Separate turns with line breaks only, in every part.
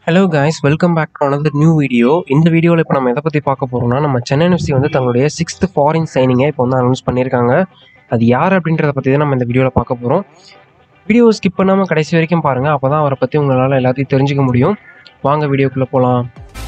hello guys welcome back to another new video இந்த வீடியோவில் இப்போ நம்ம எதை பற்றி பார்க்க போகிறோம்னா நம்ம சென்னை எஃப்சி வந்து தங்களுடைய சிக்ஸ்த் ஃபாரின் சைனிங்கை இப்போ வந்து அனௌன்ஸ் பண்ணியிருக்காங்க அது யார் அப்படின்றத பற்றி தான் நம்ம இந்த வீடியோவில் பார்க்க போகிறோம் வீடியோ ஸ்கிப் பண்ணாமல் கடைசி வரைக்கும் பாருங்கள் அப்போ தான் அவரை பற்றி உங்களால் எல்லாத்தையும் தெரிஞ்சுக்க முடியும் வாங்க வீடியோக்குள்ளே போகலாம்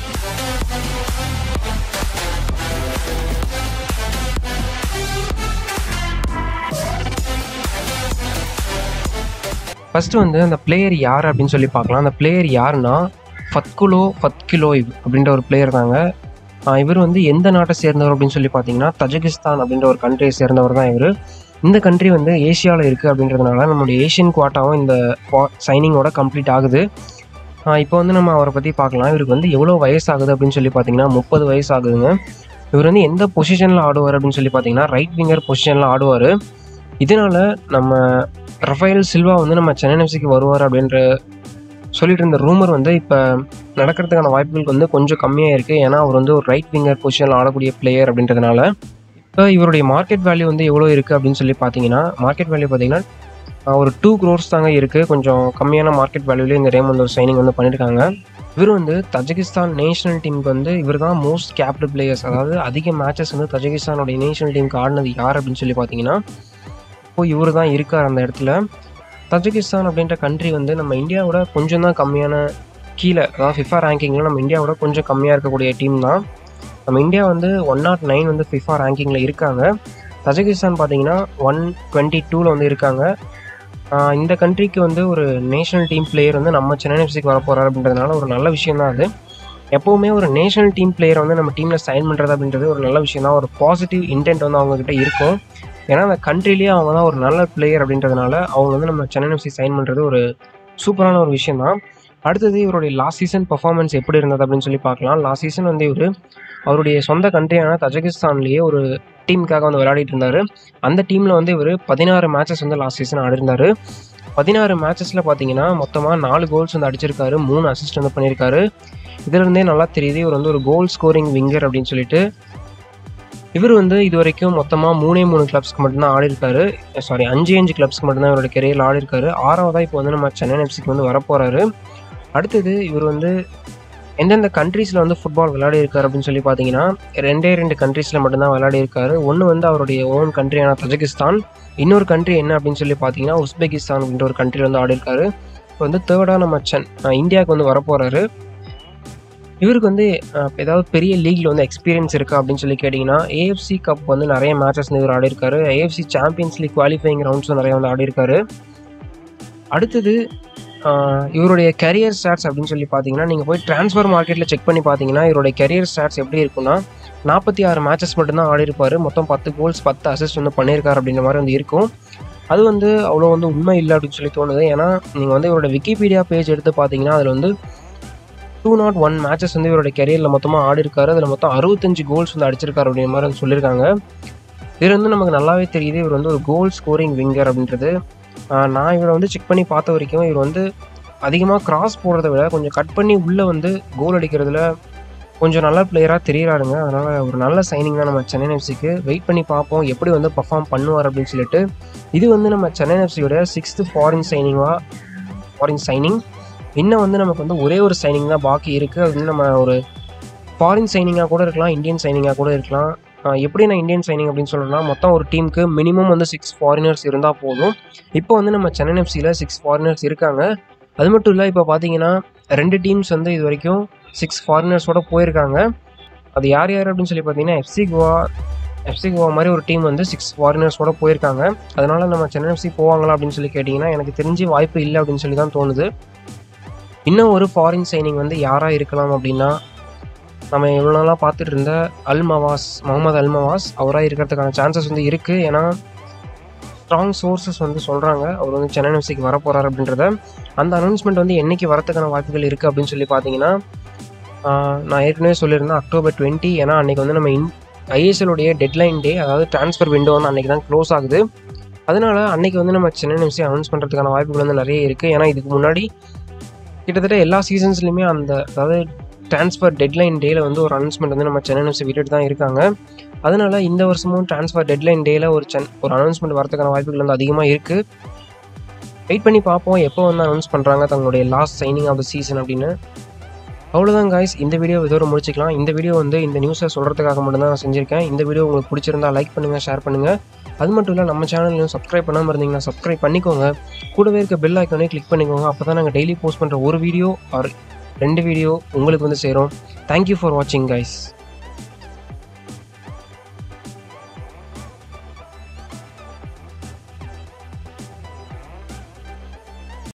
ஃபஸ்ட்டு வந்து அந்த பிளேயர் யார் அப்படின்னு சொல்லி பார்க்கலாம் அந்த பிளேயர் யாருன்னா ஃபத்குலோ ஃபத்கிலோய்வ் அப்படின்ற ஒரு பிளேயர் தாங்க ஆஹ் இவர் வந்து எந்த நாட்டை சேர்ந்தவர் அப்படின்னு சொல்லி பார்த்தீங்கன்னா தஜகிஸ்தான் அப்படின்ற ஒரு கண்ட்ரியை சேர்ந்தவர் தான் இவர் இந்த கண்ட்ரி வந்து ஏஷியாவில் இருக்குது அப்படின்றதுனால நம்மளுடைய ஏஷியன் குவாட்டாவும் இந்த சைனிங்கோட கம்ப்ளீட் ஆகுது ஆஹ் இப்போ வந்து நம்ம அவரை பற்றி பார்க்கலாம் இவருக்கு வந்து எவ்வளோ வயசு ஆகுது அப்படின்னு சொல்லி பார்த்தீங்கன்னா முப்பது வயசு ஆகுதுங்க இவர் வந்து எந்த பொசிஷனில் ஆடுவார் அப்படின்னு சொல்லி பார்த்தீங்கன்னா ரைட் விங்கர் பொசிஷனில் ஆடுவார் இதனால நம்ம ரஃபேல் சில்வா வந்து நம்ம சென்னை எஃப்சிக்கு வருவார் அப்படின்ற சொல்லிட்டு இருந்த ரூமர் வந்து இப்போ நடக்கிறதுக்கான வாய்ப்புகள் வந்து கொஞ்சம் கம்மியாக இருக்குது ஏன்னா அவர் வந்து ஒரு ரைட் விங்கர் பொசிஷனில் ஆடக்கூடிய பிளேயர் அப்படின்றதுனால இப்போ இவருடைய மார்க்கெட் வேல்யூ வந்து எவ்வளோ இருக்குது அப்படின்னு சொல்லி பார்த்தீங்கன்னா மார்க்கெட் வேல்யூ பார்த்தீங்கன்னா ஆஹ், ஒரு டூ க்ரோர்ஸ் தாங்க இருக்குது கொஞ்சம் கம்மியான மார்க்கெட் வேல்யூலேயே இந்த ரேம் வந்து ஒரு சைனிங் வந்து பண்ணியிருக்காங்க இவர் வந்து தஜகிஸ்தான் நேஷனல் டீமுக்கு வந்து இவர் தான் மோஸ்ட் கேப்டு பிளேயர்ஸ் அதாவது அதிக மேட்சஸ் வந்து தஜகிஸ்தானுடைய நேஷனல் டீமுக்கு ஆடினது யார் அப்படின்னு சொல்லி பார்த்தீங்கன்னா இப்போ இவர் தான் இருக்கார் அந்த இடத்துல தஜகிஸ்தான் அப்படின்ற கண்ட்ரி வந்து நம்ம இந்தியாவோட கொஞ்சம் தான் கம்மியான கீழே அதாவது ஃபிஃபா ரேங்கிங்கில் நம்ம இந்தியாவோட கொஞ்சம் கம்மியாக இருக்கக்கூடிய டீம் தான் நம்ம இந்தியா வந்து ஒன் நாட் நைன் வந்து ஃபிஃபா ரேங்கிங்கில் இருக்காங்க தஜகிஸ்தான் பார்த்தீங்கன்னா ஒன் டுவெண்ட்டி டூவில் வந்து இருக்காங்க ஆஹ் இந்த கண்ட்ரிக்கு வந்து ஒரு நேஷனல் டீம் பிளேயர் வந்து நம்ம சென்னை எஃப்சிக்கு வர போகிறார் அப்படின்றதுனால ஒரு நல்ல விஷயம் தான் அது எப்போவுமே ஒரு நேஷனல் டீம் பிளேயர் வந்து நம்ம டீமில் சைன் பண்ணுறது அப்படின்றது ஒரு நல்ல விஷயம் தான் ஒரு பாசிட்டிவ் இன்டென்ட் வந்து அவங்கக்கிட்ட இருக்கும் ஏன்னா அந்த கண்ட்ரிலேயே அவங்க தான் ஒரு நல்ல பிளேயர் அப்படின்றதுனால அவங்க வந்து நம்ம சென்னை எஃப்சி சைன் பண்ணுறது ஒரு சூப்பரான ஒரு விஷயம் தான் அடுத்தது இவருடைய லாஸ்ட் சீசன் பர்ஃபார்மன்ஸ் எப்படி இருந்தது அப்படின்னு சொல்லி பார்க்கலாம் லாஸ்ட் சீசன் வந்து இவர் அவருடைய சொந்த கண்ட்ரியான தஜகிஸ்தான்லேயே ஒரு டீமுக்காக வந்து விளையாடிட்டு இருந்தார் அந்த டீமில் வந்து இவர் பதினாறு மேட்சஸ் வந்து லாஸ்ட் சீசன் ஆடிருந்தார் பதினாறு மேட்சஸில் பார்த்தீங்கன்னா மொத்தமாக நாலு கோல்ஸ் வந்து அடிச்சிருக்காரு மூணு அசிஸ்ட் வந்து பண்ணியிருக்காரு இதுலேருந்தே நல்லா தெரியுது இவர் வந்து ஒரு கோல் ஸ்கோரிங் விங்கர் அப்படின்னு சொல்லிட்டு இவர் வந்து இது வரைக்கும் மொத்தமாக மூணே மூணு கிளப்ஸ்க்கு மட்டும்தான் ஆடிருக்காரு சாரி அஞ்சு அஞ்சு கிளப்ஸ்க்கு மட்டும்தான் இவரோட கெரியரில் ஆடிருக்காரு ஆறாவதாக இப்போ வந்து நம்ம சென்னை எஃப்சிக்கு வந்து வரப்போகிறாரு அடுத்தது இவர் வந்து எந்தெந்த கண்ட்ரீஸில் வந்து ஃபுட்பால் விளையாடி இருக்காரு அப்படின்னு சொல்லி பார்த்தீங்கன்னா ரெண்டே ரெண்டு கண்ட்ரீஸில் மட்டும்தான் விளையாடி இருக்காரு ஒன்று வந்து அவருடைய ஓன் கண்ட்ரியான தஜகிஸ்தான் இன்னொரு கண்ட்ரி என்ன அப்படின்னு சொல்லி பார்த்தீங்கன்னா உஸ்பெகிஸ்தான் அப்படின்ற ஒரு கண்ட்ரியில் வந்து ஆடிருக்காரு இப்போ வந்து தேர்டாக நம்ம சென் அஹ் இந்தியாவுக்கு வந்து வரப்போகிறாரு இவருக்கு வந்து அஹ், ஏதாவது பெரிய லீக்ல வந்து எக்ஸ்பீரியன்ஸ் இருக்கா அப்படின்னு சொல்லி கேட்டிங்கன்னா ஏஎஃப்சி கப் வந்து நிறைய மேட்சஸ் இவர் ஆடிருக்காரு ஏஎஃப்சி சாம்பியன்ஸ் லீக் குவாலிஃபைங் ரவுண்ட்ஸும் நிறைய வந்து ஆடிருக்காரு அடுத்தது ஆஹ், இவருடைய கரியர் ஸ்டாட்ஸ் அப்படின்னு சொல்லி பார்த்தீங்கன்னா நீங்கள் போய் ட்ரான்ஸ்ஃபர் மார்க்கெட்டில் செக் பண்ணி பார்த்தீங்கன்னா இவருடைய கரியர் ஸ்டாட்ஸ் எப்படி இருக்குன்னா நாற்பத்தி ஆறு மேட்சஸ் மட்டும்தான் ஆடிருப்பார் மொத்தம் பத்து கோல்ஸ் பத்து அசிஸ்ட் வந்து பண்ணியிருக்காரு அப்படின்ற மாதிரி வந்து இருக்கும் அது வந்து அவ்வளோ வந்து உண்மை இல்லை அப்படின்னு சொல்லி தோணுது ஏன்னா நீங்கள் வந்து இவரோட விக்கிபீடியா பேஜ் எடுத்து பார்த்தீங்கன்னா அதில் வந்து டூ நாட் ஒன் மேட்சஸ் வந்து இவரோட கெரியரில் மொத்தமாக ஆடிருக்காரு அதில் மொத்தம் அறுபத்தஞ்சு கோல்ஸ் வந்து அடிச்சிருக்காரு அப்படின்ற மாதிரி வந்து சொல்லியிருக்காங்க இது வந்து நமக்கு நல்லாவே தெரியுது இவர் வந்து ஒரு கோல் ஸ்கோரிங் விங்கர் அப்படின்றது ஆஹ் நான் இவரை வந்து செக் பண்ணி பார்த்த வரைக்கும் இவர் வந்து அதிகமாக கிராஸ் போடுறத விட கொஞ்சம் கட் பண்ணி உள்ளே வந்து கோல் அடிக்கிறதுல கொஞ்சம் நல்ல பிளேயராக தெரியறாருங்க அதனால் ஒரு நல்ல சைனிங் தான் நம்ம சென்னை எஃப்சிக்கு வெயிட் பண்ணி பார்ப்போம் எப்படி வந்து பர்ஃபார்ம் பண்ணுவார் அப்படின்னு சொல்லிட்டு இது வந்து நம்ம சென்னை எஃப்சியோட சிக்ஸ்த்து ஃபாரின் சைனிங்காக ஃபாரின் சைனிங் இன்னும் வந்து நமக்கு வந்து ஒரே ஒரு சைனிங் தான் பாக்கி இருக்குது அது வந்து நம்ம ஒரு ஃபாரின் சைனிங்காக கூட இருக்கலாம் இந்தியன் சைனிங்காக கூட இருக்கலாம் ஆஹ் எப்படி நான் இந்தியன் சைனிங் அப்படின்னு சொல்லணும்னா மொத்தம் ஒரு டீமுக்கு மினிமம் வந்து சிக்ஸ் ஃபாரினர்ஸ் இருந்தால் போதும் இப்போ வந்து நம்ம சென்னை எஃப்சியில் சிக்ஸ் ஃபாரினர்ஸ் இருக்காங்க அது மட்டும் இல்லை இப்போ பார்த்தீங்கன்னா ரெண்டு டீம்ஸ் வந்து இது வரைக்கும் சிக்ஸ் ஃபாரினர்ஸோட போயிருக்காங்க அது யார் யார் அப்படின்னு சொல்லி பார்த்தீங்கன்னா எஃப்சி கோவா எஃப்சி கோவா மாதிரி ஒரு டீம் வந்து சிக்ஸ் ஃபாரினர்ஸோட போயிருக்காங்க அதனால நம்ம சென்னை எஃப்சி போவாங்களா அப்படின்னு சொல்லி கேட்டிங்கன்னா எனக்கு தெரிஞ்சு வாய்ப்பு இல்லை அப்படின்னு சொல்லி தான் தோணுது இன்னும் ஒரு ஃபாரின் சைனிங் வந்து யாராக இருக்கலாம் அப்படின்னா நம்ம இவ்வளோ நாளாக பார்த்துட்டு இருந்த அல் மவாஸ் முகமது அல் மவாஸ் அவராக இருக்கிறதுக்கான சான்சஸ் வந்து இருக்குது ஏன்னா ஸ்ட்ராங் சோர்சஸ் வந்து சொல்கிறாங்க அவர் வந்து சென்னை எஃப்சிக்கு வர போகிறார் அப்படின்றத அந்த அனௌன்ஸ்மெண்ட் வந்து என்னைக்கு வரதுக்கான வாய்ப்புகள் இருக்குது அப்படின்னு சொல்லி பார்த்தீங்கன்னா ஆஹ், நான் ஏற்கனவே சொல்லியிருந்தேன் அக்டோபர் டுவெண்ட்டி ஏன்னா அன்றைக்கி வந்து நம்ம இன் ஐஎஸ்எலுடைய டெட்லைன் டே அதாவது ட்ரான்ஸ்ஃபர் விண்டோ வந்து அன்றைக்கி தான் க்ளோஸ் ஆகுது அதனால அன்னைக்கு வந்து நம்ம சென்னை எஃப்சி அனௌன்ஸ் பண்ணுறதுக்கான வாய்ப்புகள் வந்து நிறைய இருக்குது ஏன்னா இதுக்கு முன்னாடி கிட்டத்தட்ட எல்லா சீசன்ஸ்லையுமே அந்த அதாவது ட்ரான்ஸ்ஃபர் டெட்லைன் டேல வந்து ஒரு அனௌன்ஸ்மெண்ட் வந்து நம்ம சென்னை எஃப்சி விட்டுட்டு தான் இருக்காங்க அதனால இந்த வருஷமும் ட்ரான்ஸ்ஃபர் டெட்லைன் டேல ஒரு சென் ஒரு அனௌன்ஸ்மெண்ட் வரதுக்கான வாய்ப்புகள் வந்து அதிகமாக இருக்குது வெயிட் பண்ணி பார்ப்போம் எப்போ வந்து அனௌன்ஸ் பண்ணுறாங்க தங்களுடைய last signing of the season அப்படின்னு அவ்வளோதான் காய்ஸ் இந்த வீடியோ இதோட முடிச்சிக்கலாம் இந்த வீடியோ வந்து இந்த நியூஸை சொல்கிறதுக்காக மட்டும்தான் நான் செஞ்சுருக்கேன் இந்த வீடியோ உங்களுக்கு பிடிச்சிருந்தா லைக் பண்ணுங்கள் ஷேர் பண்ணுங்கள் அது மட்டும் இல்லை நம்ம சேனலையும் சப்ஸ்கிரைப் பண்ணாமல் இருந்தீங்கன்னா சப்ஸ்கிரைப் பண்ணிக்கோங்க கூடவே இருக்க பெல் ஐக்கானே கிளிக் பண்ணிக்கோங்க அப்போ தான் நாங்கள் டெய்லி போஸ்ட் பண்ணுற ஒரு வீடியோ ஆர் ரெண்டு வீடியோ உங்களுக்கு வந்து சேரும் தேங்க்யூ ஃபார் வாட்சிங் கைஸ்